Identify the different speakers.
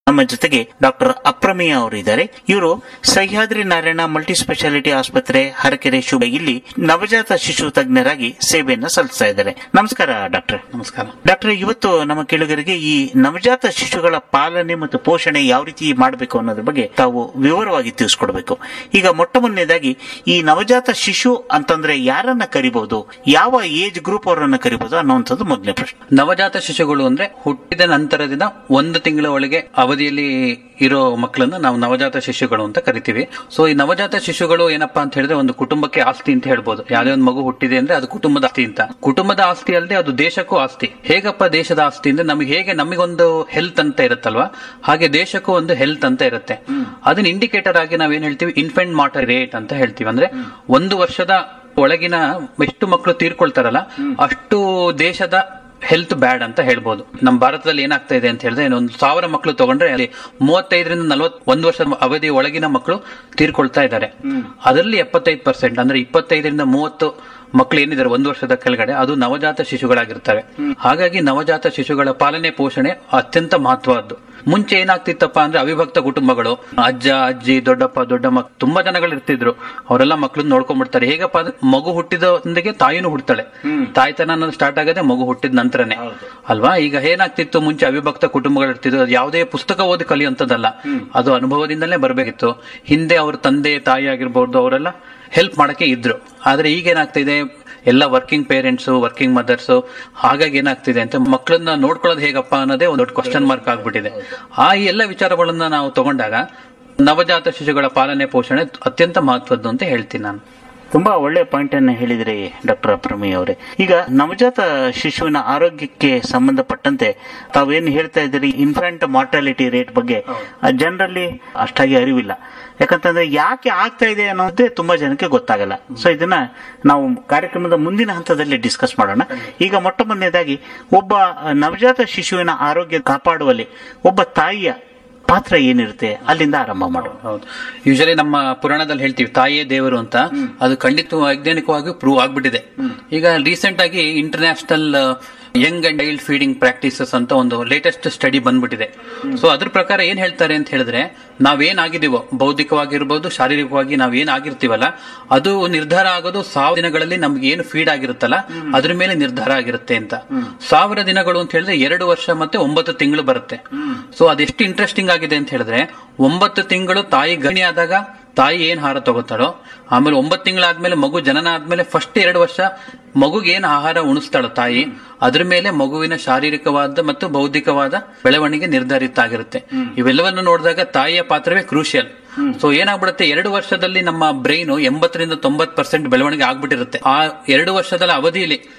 Speaker 1: ನಮ್ಮ ಜೊತೆಗೆ ಡಾಕ್ಟರ್ ಅಪ್ರಮೇಯ ಅವರು ಇದ್ದಾರೆ ಇವರು ಸಹ್ಯಾದ್ರಿ ನಾರಾಯಣ ಮಲ್ಟಿ ಸ್ಪೆಷಾಲಿಟಿ ಆಸ್ಪತ್ರೆ ಹರಕೆರೆ ಶುಭ ಇಲ್ಲಿ ನವಜಾತ ಶಿಶು ತಜ್ಞರಾಗಿ ಸೇವೆಯನ್ನ ಸಲ್ಲಿಸ್ತಾ ಇದ್ದಾರೆ ನಮಸ್ಕಾರ ಡಾಕ್ಟರ್
Speaker 2: ನಮಸ್ಕಾರ
Speaker 1: ಡಾಕ್ಟರ್ ಇವತ್ತು ನಮ್ಮ ಕೇಳುಗರಿಗೆ ಈ ನವಜಾತ ಶಿಶುಗಳ ಪಾಲನೆ ಮತ್ತು ಪೋಷಣೆ ಯಾವ ರೀತಿ ಮಾಡಬೇಕು ಅನ್ನೋದ್ರ ಬಗ್ಗೆ ತಾವು ವಿವರವಾಗಿ ತಿಳಿಸ್ಕೊಡ್ಬೇಕು ಈಗ ಮೊಟ್ಟ ಮೊದಲನೇದಾಗಿ ಈ ನವಜಾತ ಶಿಶು ಅಂತಂದ್ರೆ ಯಾರನ್ನ ಕರಿಬಹುದು ಯಾವ ಏಜ್ ಗ್ರೂಪ್ ಅವರನ್ನ ಕರಿಬಹುದು ಅನ್ನುವಂಥದ್ದು ಮೊದಲನೇ ಪ್ರಶ್ನೆ
Speaker 2: ನವಜಾತ ಶಿಶುಗಳು ಅಂದ್ರೆ ಹುಟ್ಟಿದ ನಂತರದಿಂದ ಒಂದು ತಿಂಗಳ ಒಳಗೆ ಅವಧಿಯಲ್ಲಿ ಇರೋ ಮಕ್ಕಳನ್ನ ನಾವು ನವಜಾತ ಶಿಶುಗಳು ಅಂತ ಕರಿತೀವಿ ಸೊ ಈ ನವಜಾತ ಶಿಶುಗಳು ಏನಪ್ಪಾ ಅಂತ ಹೇಳಿದ್ರೆ ಒಂದು ಕುಟುಂಬಕ್ಕೆ ಆಸ್ತಿ ಅಂತ ಹೇಳ್ಬೋದು ಯಾವ್ದೇ ಒಂದು ಮಗು ಹುಟ್ಟಿದೆ ಅಂದ್ರೆ ಅದು ಕುಟುಂಬದ ಆಸ್ತಿ ಅಂತ ಕುಟುಂಬದ ಆಸ್ತಿ ಅಲ್ಲದೆ ಅದು ದೇಶಕ್ಕೂ ಆಸ್ತಿ ಹೇಗಪ್ಪ ದೇಶದ ಆಸ್ತಿ ಅಂದ್ರೆ ನಮಗೆ ಹೇಗೆ ನಮಗೊಂದು ಹೆಲ್ತ್ ಅಂತ ಇರುತ್ತಲ್ವಾ ಹಾಗೆ ದೇಶಕ್ಕೂ ಒಂದು ಹೆಲ್ತ್ ಅಂತ ಇರುತ್ತೆ ಅದನ್ನ ಇಂಡಿಕೇಟರ್ ಆಗಿ ನಾವೇನ್ ಹೇಳ್ತೀವಿ ಇನ್ಫೆಂಟ್ ಮಾರ್ಟರ್ ರೇಟ್ ಅಂತ ಹೇಳ್ತೀವಿ ಅಂದ್ರೆ ಒಂದು ವರ್ಷದ ಒಳಗಿನ ಎಷ್ಟು ಮಕ್ಕಳು ತೀರ್ಕೊಳ್ತಾರಲ್ಲ ಅಷ್ಟು ದೇಶದ ಹೆಲ್ತ್ ಬ್ಯಾಡ್ ಅಂತ ಹೇಳ್ಬೋದು ನಮ್ಮ ಭಾರತದಲ್ಲಿ ಏನಾಗ್ತಾ ಇದೆ ಅಂತ ಹೇಳಿದ್ರೆ ಒಂದು ಸಾವಿರ ಮಕ್ಕಳು ತಗೊಂಡ್ರೆ ಅಲ್ಲಿ ಮೂವತ್ತೈದರಿಂದ ನಲವತ್ ಒಂದು ವರ್ಷದ ಅವಧಿ ಒಳಗಿನ ಮಕ್ಕಳು ತೀರ್ಕೊಳ್ತಾ ಇದ್ದಾರೆ ಅದರಲ್ಲಿ ಎಪ್ಪತ್ತೈದು ಪರ್ಸೆಂಟ್ ಅಂದ್ರೆ ಇಪ್ಪತ್ತೈದರಿಂದ ಮೂವತ್ತು ಮಕ್ಕಳು ಏನಿದ್ದಾರೆ ಒಂದು ವರ್ಷದ ಕೆಳಗಡೆ ಅದು ನವಜಾತ ಶಿಶುಗಳಾಗಿರ್ತವೆ ಹಾಗಾಗಿ ನವಜಾತ ಶಿಶುಗಳ ಪಾಲನೆ ಪೋಷಣೆ ಅತ್ಯಂತ ಮಹತ್ವದ್ದು ಮುಂಚೆ ಏನಾಗ್ತಿತ್ತಪ್ಪ ಅಂದ್ರೆ ಅವಿಭಕ್ತ ಕುಟುಂಬಗಳು ಅಜ್ಜ ಅಜ್ಜಿ ದೊಡ್ಡಪ್ಪ ದೊಡ್ಡಮ್ಮ ತುಂಬಾ ಜನಗಳು ಇರ್ತಿದ್ರು ಅವರೆಲ್ಲ ಮಕ್ಕಳನ್ನ ನೋಡ್ಕೊಂಡ್ಬಿಡ್ತಾರೆ ಹೇಗಪ್ಪ ಅಂದ್ರೆ ಮಗು ಹುಟ್ಟಿದೊಂದಿಗೆ ತಾಯಿನೂ ಹುಡ್ತಾಳೆ ತಾಯ್ತನ ಅನ್ನೋದು ಸ್ಟಾರ್ಟ್ ಆಗದೆ ಮಗು ಹುಟ್ಟಿದ ನಂತರನೇ ಅಲ್ವಾ ಈಗ ಏನಾಗ್ತಿತ್ತು ಮುಂಚೆ ಅವಿಭಕ್ತ ಕುಟುಂಬಗಳು ಇರ್ತಿದ್ರು ಅದು ಯಾವುದೇ ಪುಸ್ತಕ ಓದಿ ಕಲಿಯುವಂತದ್ದಲ್ಲ ಅದು ಅನುಭವದಿಂದಲೇ ಬರಬೇಕಿತ್ತು ಹಿಂದೆ ಅವ್ರ ತಂದೆ ತಾಯಿ ಆಗಿರ್ಬೋದು ಅವರೆಲ್ಲ ಹೆಲ್ಪ್ ಮಾಡಕ್ಕೆ ಇದ್ರು ಆದ್ರೆ ಈಗ ಏನಾಗ್ತಿದೆ ಎಲ್ಲ ವರ್ಕಿಂಗ್ ಪೇರೆಂಟ್ಸ್ ವರ್ಕಿಂಗ್ ಮದರ್ಸ್ ಹಾಗಾಗಿ ಏನಾಗ್ತಿದೆ ಅಂತ ಮಕ್ಕಳನ್ನ ನೋಡ್ಕೊಳ್ಳೋದು ಹೇಗಪ್ಪ ಅನ್ನೋದೇ ಒಂದು ದೊಡ್ಡ ಕ್ವಶನ್ ಮಾರ್ಕ್ ಆಗ್ಬಿಟ್ಟಿದೆ ಆ ಈ ಎಲ್ಲ ವಿಚಾರಗಳನ್ನ ನಾವು ತಗೊಂಡಾಗ ನವಜಾತ ಶಿಶುಗಳ ಪಾಲನೆ ಪೋಷಣೆ ಅತ್ಯಂತ ಮಹತ್ವದ್ದು ಅಂತ ಹೇಳ್ತೀನಿ ನಾನು
Speaker 1: ತುಂಬಾ ಒಳ್ಳೆ ಪಾಯಿಂಟ್ ಅನ್ನ ಹೇಳಿದ್ರಿ ಡಾಕ್ಟರ್ ಅಪ್ರಮೇಯ ಅವರೇ ಈಗ ನವಜಾತ ಶಿಶುವಿನ ಆರೋಗ್ಯಕ್ಕೆ ಸಂಬಂಧಪಟ್ಟಂತೆ ತಾವೇನು ಹೇಳ್ತಾ ಇದ್ದೀರಿ ಇನ್ಫ್ಯಾಂಟ್ ಮಾರ್ಟಾಲಿಟಿ ರೇಟ್ ಬಗ್ಗೆ ಜನರಲ್ಲಿ ಅಷ್ಟಾಗಿ ಅರಿವಿಲ್ಲ ಯಾಕಂತಂದ್ರೆ ಯಾಕೆ ಆಗ್ತಾ ಇದೆ ಅನ್ನೋದೇ ತುಂಬಾ ಜನಕ್ಕೆ ಗೊತ್ತಾಗಲ್ಲ ಸೊ ಇದನ್ನ ನಾವು ಕಾರ್ಯಕ್ರಮದ ಮುಂದಿನ ಹಂತದಲ್ಲಿ ಡಿಸ್ಕಸ್ ಮಾಡೋಣ ಈಗ ಮೊಟ್ಟ ಮೊದಲನೇದಾಗಿ ಒಬ್ಬ ನವಜಾತ ಶಿಶುವಿನ ಆರೋಗ್ಯ ಕಾಪಾಡುವಲ್ಲಿ ಒಬ್ಬ ತಾಯಿಯ ಪಾತ್ರ ಏನಿರುತ್ತೆ ಅಲ್ಲಿಂದ ಆರಂಭ ಮಾಡೋಣ
Speaker 2: ಹೌದು ಯೂಶಲಿ ನಮ್ಮ ಪುರಾಣದಲ್ಲಿ ಹೇಳ್ತೀವಿ ತಾಯಿಯೇ ದೇವರು ಅಂತ ಅದು ಖಂಡಿತ ವೈಜ್ಞಾನಿಕವಾಗಿ ಪ್ರೂವ್ ಆಗ್ಬಿಟ್ಟಿದೆ ಈಗ ರೀಸೆಂಟ್ ಆಗಿ international young and child feeding practices ಅಂತ ಒಂದು ಲೇಟೆಸ್ಟ್ ಸ್ಟಡಿ ಬಂದ್ಬಿಟ್ಟಿದೆ ಸೊ ಅದ್ರ ಪ್ರಕಾರ ಏನ್ ಹೇಳ್ತಾರೆ ಅಂತ ಹೇಳಿದ್ರೆ ನಾವೇನಾಗಿದೀವೋ ಬೌದ್ಧಿಕವಾಗಿರ್ಬೋದು ಶಾರೀರಿಕವಾಗಿ ನಾವೇನ್ ಆಗಿರ್ತೀವಲ್ಲ ಅದು ನಿರ್ಧಾರ ಆಗೋದು ಸಾವಿರ ದಿನಗಳಲ್ಲಿ ನಮ್ಗೆ ಏನು ಫೀಡ್ ಆಗಿರುತ್ತಲ್ಲ ಅದ್ರ ಮೇಲೆ ನಿರ್ಧಾರ ಆಗಿರುತ್ತೆ ಅಂತ ಸಾವಿರ ದಿನಗಳು ಅಂತ ಹೇಳಿದ್ರೆ ಎರಡು ವರ್ಷ ಮತ್ತೆ ಒಂಬತ್ತು ತಿಂಗಳು ಬರುತ್ತೆ ಸೊ ಅದೆಷ್ಟು ಇಂಟ್ರೆಸ್ಟಿಂಗ್ ಆಗಿದೆ ಅಂತ ಹೇಳಿದ್ರೆ ಒಂಬತ್ತು ತಿಂಗಳು ತಾಯಿ ಗಣಿ ಆದಾಗ ತಾಯಿ ಏನ್ ಆಹಾರ ತಗೋತಾಳೋ ಆಮೇಲೆ ಒಂಬತ್ತು ತಿಂಗಳಾದ್ಮೇಲೆ ಮಗು ಜನನ ಆದ್ಮೇಲೆ ಫಸ್ಟ್ ಎರಡು ವರ್ಷ ಮಗುಗೆ ಏನ್ ಆಹಾರ ಉಣಿಸ್ತಾಳೋ ತಾಯಿ ಅದ್ರ ಮೇಲೆ ಮಗುವಿನ ಶಾರೀರಿಕವಾದ ಮತ್ತು ಬೌದ್ಧಿಕವಾದ ಬೆಳವಣಿಗೆ ನಿರ್ಧಾರಿತ ಆಗಿರುತ್ತೆ ಇವೆಲ್ಲವನ್ನು ನೋಡಿದಾಗ ತಾಯಿಯ ಪಾತ್ರವೇ ಕ್ರೂಷಿಯಲ್ ಸೊ ಏನಾಗ್ಬಿಡುತ್ತೆ ಎರಡು ವರ್ಷದಲ್ಲಿ ನಮ್ಮ ಬ್ರೈನ್ ಎಂಬತ್ತರಿಂದ ತೊಂಬತ್ ಪರ್ಸೆಂಟ್ ಬೆಳವಣಿಗೆ ಆಗ್ಬಿಟ್ಟಿರುತ್ತೆ ಆ ಎರಡು ವರ್ಷದ ಅವಧಿಯಲ್ಲಿ